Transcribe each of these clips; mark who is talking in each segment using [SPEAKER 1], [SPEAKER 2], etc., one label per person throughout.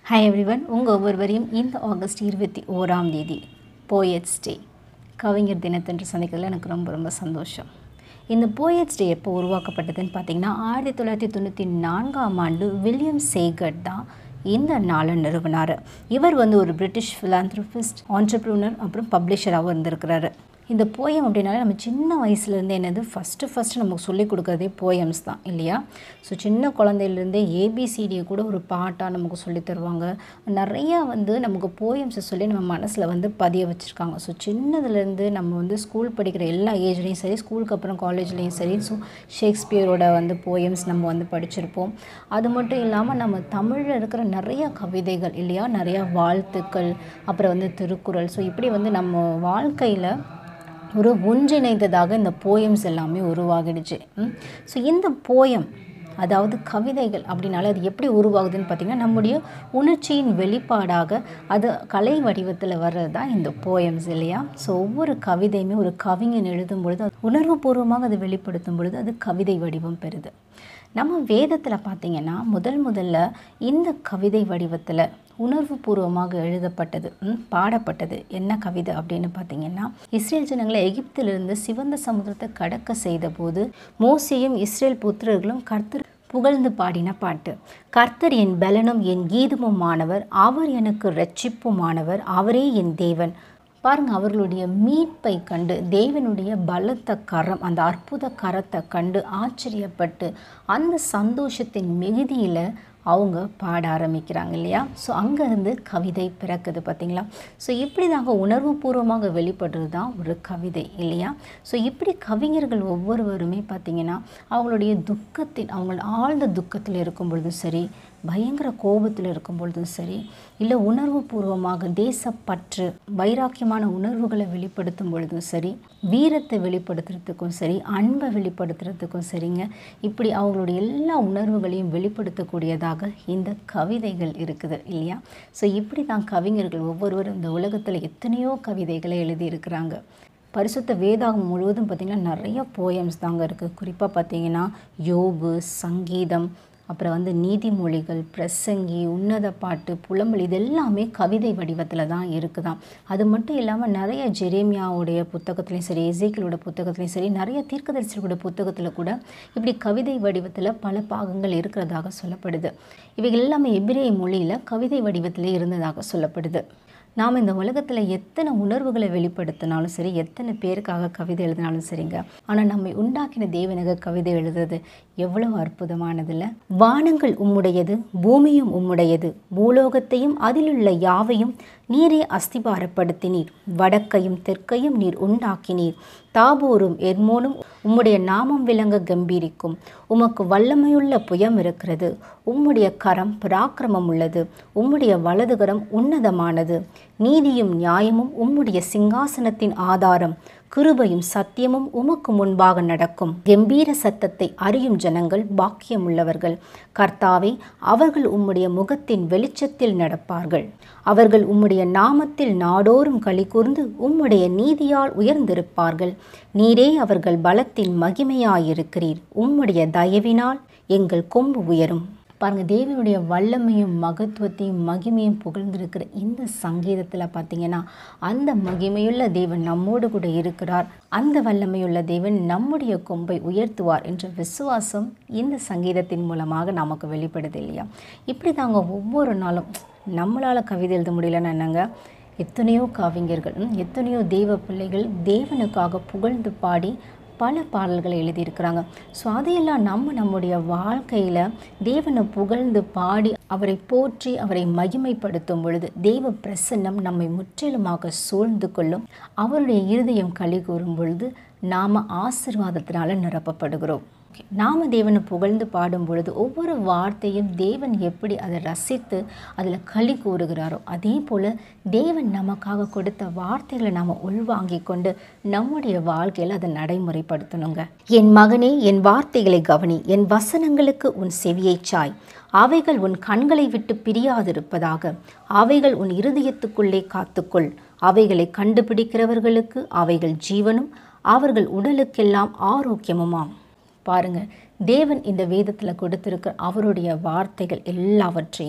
[SPEAKER 1] hi everyone உங்கள் ஒவ்வொருவரையும் இந்த ஆகஸ்ட் இருபத்தி ஓராம் தேதி போயட்ஸ் டே கவிஞர் தினத்தன்று சந்திக்கிறதுல எனக்கு ரொம்ப ரொம்ப சந்தோஷம் இந்த போயட்ஸ் டே எப்போ உருவாக்கப்பட்டதுன்னு பார்த்தீங்கன்னா ஆயிரத்தி தொள்ளாயிரத்தி தொண்ணூற்றி நான்காம் ஆண்டு வில்லியம் சேகட் தான் இந்த நாளை நிறுவனார் இவர் வந்து ஒரு பிரிட்டிஷ் ஃபிலாந்த்ரோபிஸ்ட் ஆண்டர்ப்ரூனர் அப்புறம் பப்ளிஷராகவும் இருந்திருக்கிறாரு இந்த போயம் அப்படின்னாலே நம்ம சின்ன வயசுலேருந்தே என்னது ஃபஸ்ட்டு ஃபஸ்ட்டு நமக்கு சொல்லிக் கொடுக்குறதே போயம்ஸ் தான் இல்லையா ஸோ சின்ன குழந்தையிலேருந்தே ஏபிசிடியை கூட ஒரு பாட்டாக நமக்கு சொல்லி தருவாங்க நிறையா வந்து நமக்கு போயம்ஸை சொல்லி நம்ம மனசில் வந்து பதிய வச்சுருக்காங்க ஸோ சின்னதுலேருந்து நம்ம வந்து ஸ்கூல் படிக்கிற எல்லா ஏஜ்லேயும் சரி ஸ்கூலுக்கு அப்புறம் காலேஜ்லேயும் சரி ஸோ ஷேக்ஸ்பியரோட வந்து போயம்ஸ் நம்ம வந்து படிச்சிருப்போம் அது மட்டும் இல்லாமல் நம்ம தமிழில் இருக்கிற நிறைய கவிதைகள் இல்லையா நிறையா வாழ்த்துக்கள் அப்புறம் வந்து திருக்குறள் ஸோ இப்படி வந்து நம்ம வாழ்க்கையில் ஒரு ஒன்றிணைந்ததாக இந்த போயம்ஸ் எல்லாமே உருவாகிடுச்சு ஸோ இந்த போயம் அதாவது கவிதைகள் அப்படின்னாலே அது எப்படி உருவாகுதுன்னு பார்த்திங்கன்னா நம்முடைய உணர்ச்சியின் வெளிப்பாடாக அது கலை வடிவத்தில் வர்றது தான் இந்த போயம்ஸ் இல்லையா ஸோ ஒவ்வொரு கவிதையுமே ஒரு கவிஞன் எழுதும் பொழுது அது உணர்வுபூர்வமாக அது வெளிப்படுத்தும் பொழுது அது கவிதை வடிவம் பெறுது நம்ம வேதத்தில் பார்த்திங்கன்னா முதல் முதல்ல இந்த கவிதை வடிவத்தில் உணர்வு பூர்வமாக எழுதப்பட்டது பாடப்பட்டது என்ன கவிதை அப்படின்னு பார்த்தீங்கன்னா இஸ்ரேல் ஜனங்களை எகிப்திலிருந்து சிவந்த சமுத்திரத்தை கடக்க செய்த போது மோசையும் இஸ்ரேல் புத்திரர்களும் கர்த்தர் புகழ்ந்து பாடின பாட்டு கர்த்தர் என் பலனும் என் கீதமுமானவர் அவர் எனக்கு ரட்சிப்புமானவர் அவரே என் தேவன் பாருங்கள் அவர்களுடைய மீட்பை கண்டு தேவனுடைய பலத்த கரம் அந்த அற்புத கரத்தை கண்டு ஆச்சரியப்பட்டு அந்த சந்தோஷத்தின் மிகுதியில் அவங்க பாட ஆரம்பிக்கிறாங்க இல்லையா ஸோ அங்கேருந்து கவிதை பிறக்குது பார்த்திங்களா ஸோ இப்படி தாங்க உணர்வுபூர்வமாக வெளிப்படுறது தான் ஒரு கவிதை இல்லையா ஸோ இப்படி கவிஞர்கள் ஒவ்வொருவருமே பார்த்திங்கன்னா அவங்களுடைய துக்கத்தின் அவங்க ஆழ்ந்த துக்கத்தில் இருக்கும் பொழுதும் சரி பயங்கர கோபத்தில் இருக்கும் பொழுதும் சரி இல்லை உணர்வு பூர்வமாக தேசப்பற்று வைராக்கியமான உணர்வுகளை வெளிப்படுத்தும் பொழுதும் சரி வீரத்தை வெளிப்படுத்துறதுக்கும் சரி அன்பை வெளிப்படுத்துறதுக்கும் சரிங்க இப்படி அவங்களுடைய எல்லா உணர்வுகளையும் வெளிப்படுத்தக்கூடியதாக இந்த கவிதைகள் இருக்குது இல்லையா ஸோ இப்படி தான் கவிஞர்கள் ஒவ்வொருவரும் இந்த உலகத்தில் எத்தனையோ கவிதைகளை எழுதியிருக்கிறாங்க பரிசுத்த வேதாகம் முழுவதும் பார்த்திங்கன்னா நிறைய போயம்ஸ் தாங்க இருக்குது குறிப்பாக பார்த்திங்கன்னா யோகு சங்கீதம் அப்புறம் வந்து நீதிமொழிகள் பிரசங்கி உன்னத பாட்டு புலம்பல் இது எல்லாமே கவிதை வடிவத்தில் தான் இருக்குதாம் அது மட்டும் இல்லாமல் நிறைய ஜெரேமியாவுடைய புத்தகத்துலேயும் சரி எசேக்கியலோட புத்தகத்துலேயும் சரி நிறைய தீர்க்கதரிசிகளோட புத்தகத்தில் கூட இப்படி கவிதை வடிவத்தில் பல பாகங்கள் இருக்கிறதாக சொல்லப்படுது இவைகள் எல்லாமே எபிரேய மொழியில் கவிதை வடிவத்தில் இருந்ததாக சொல்லப்படுது நாம் இந்த உலகத்தில் எத்தனை உணர்வுகளை வெளிப்படுத்தினாலும் சரி எத்தனை பேருக்காக கவிதை எழுதினாலும் சரிங்க ஆனால் நம்மை உண்டாக்கின தேவனக கவிதை எழுதுறது எவ்வளவு அற்புதமானதில்ல வானங்கள் உம்முடையது பூமியும் உம்முடையது பூலோகத்தையும் அதிலுள்ள யாவையும் நீரே அஸ்திபாரப்படுத்தினீர் வடக்கையும் தெற்கையும் நீர் உண்டாக்கினீர் தாபூரும் எர்மோனும் உம்முடைய நாமம் விளங்க கம்பீரிக்கும் உமக்கு வல்லமையுள்ள புயம் இருக்கிறது உம்முடைய கரம் பராக்கிரமம் உள்ளது உம்முடைய வலதுகரம் உன்னதமானது நீதியும் நியாயமும் உம்முடைய சிங்காசனத்தின் ஆதாரம் கிருபையும் சத்தியமும் உமக்கு முன்பாக நடக்கும் கம்பீர சத்தத்தை அறியும் ஜனங்கள் பாக்கியமுள்ளவர்கள் கர்த்தாவே அவர்கள் உம்முடைய முகத்தின் வெளிச்சத்தில் நடப்பார்கள் அவர்கள் உம்முடைய நாமத்தில் நாடோறும் களி கூர்ந்து உம்முடைய நீதியால் உயர்ந்திருப்பார்கள் நீரே அவர்கள் பலத்தின் மகிமையாயிருக்கிறீர் உம்முடைய தயவினால் எங்கள் கொம்பு உயரும் பாருங்கள் தேவனுடைய வல்லமையும் மகத்துவத்தையும் மகிமையும் புகழ்ந்திருக்கிற இந்த சங்கீதத்தில் பார்த்தீங்கன்னா அந்த மகிமையுள்ள தேவன் நம்மோடு கூட இருக்கிறார் அந்த வல்லமையுள்ள தேவன் நம்முடைய கொம்பை உயர்த்துவார் என்ற விசுவாசம் இந்த சங்கீதத்தின் மூலமாக நமக்கு வெளிப்படுது இல்லையா இப்படி தாங்க ஒவ்வொரு நாளும் நம்மளால் கவிதை எழுத முடியலன்னு என்னங்க எத்தனையோ கவிஞர்கள் எத்தனையோ தெய்வ பிள்ளைகள் தேவனுக்காக புகழ்ந்து பாடி பல பாடல்களை எழுதியிருக்கிறாங்க ஸோ அதையெல்லாம் நம்ம நம்முடைய வாழ்க்கையில் தேவனை புகழ்ந்து பாடி அவரை போற்றி அவரை மகிமைப்படுத்தும் பொழுது தெய்வ பிரசன்னம் நம்மை முற்றிலுமாக சூழ்ந்து கொள்ளும் அவருடைய இருதயம் களி கூறும் பொழுது நாம் ஆசிர்வாதத்தினால நிரப்பப்படுகிறோம் நாம தேவனை புகழ்ந்து பாடும் பொழுது ஒவ்வொரு வார்த்தையும் தேவன் எப்படி அதை ரசித்து அதில் களி கூறுகிறாரோ அதே போல் தேவன் நமக்காக கொடுத்த வார்த்தைகளை நாம் உள்வாங்கி கொண்டு நம்முடைய வாழ்க்கையில் அதை நடைமுறைப்படுத்தணுங்க என் மகனே என் வார்த்தைகளை கவனி என் வசனங்களுக்கு உன் செவியை சாய் அவைகள் உன் கண்களை விட்டு பிரியாதிருப்பதாக அவைகள் உன் இருதயத்துக்குள்ளே காத்துக்கொள் அவைகளை கண்டுபிடிக்கிறவர்களுக்கு அவைகள் ஜீவனும் அவர்கள் உடலுக்கெல்லாம் ஆரோக்கியமுமாம் பாருங்க தேவன் இந்த வேதத்தில் கொடுத்திருக்கிற அவருடைய வார்த்தைகள் எல்லாவற்றையுமே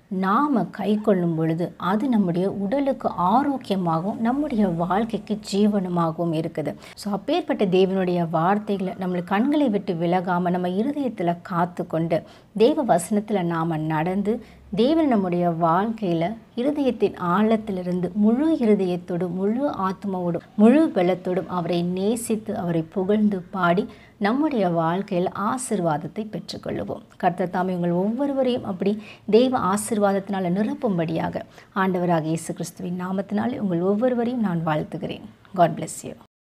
[SPEAKER 1] நாம் கை கொள்ளும் பொழுது அது நம்முடைய உடலுக்கு ஆரோக்கியமாகவும் நம்முடைய வாழ்க்கைக்கு ஜீவனமாகவும் இருக்குது ஸோ அப்பேற்பட்ட தேவனுடைய வார்த்தைகளை நம்மளை கண்களை விட்டு விலகாமல் நம்ம இருதயத்தில் காத்து கொண்டு தேவ வசனத்தில் நாம் நடந்து தேவன் நம்முடைய வாழ்க்கையில் இருதயத்தின் ஆழத்திலிருந்து முழு இருதயத்தோடும் முழு ஆத்மாவோடும் முழு பலத்தோடும் அவரை நேசித்து அவரை புகழ்ந்து பாடி நம்முடைய வாழ்க்கையில் ஆசிர்வாதத்தை பெற்றுக்கொள்ளுவோம் கர்த்தர் தாமே உங்கள் ஒவ்வொருவரையும் அப்படி தெய்வ ஆசிர்வாதத்தினால் நிரப்பும்படியாக ஆண்டவராக இயேசு கிறிஸ்துவின் நாமத்தினால் உங்கள் ஒவ்வொருவரையும் நான் வாழ்த்துகிறேன் காட் bless you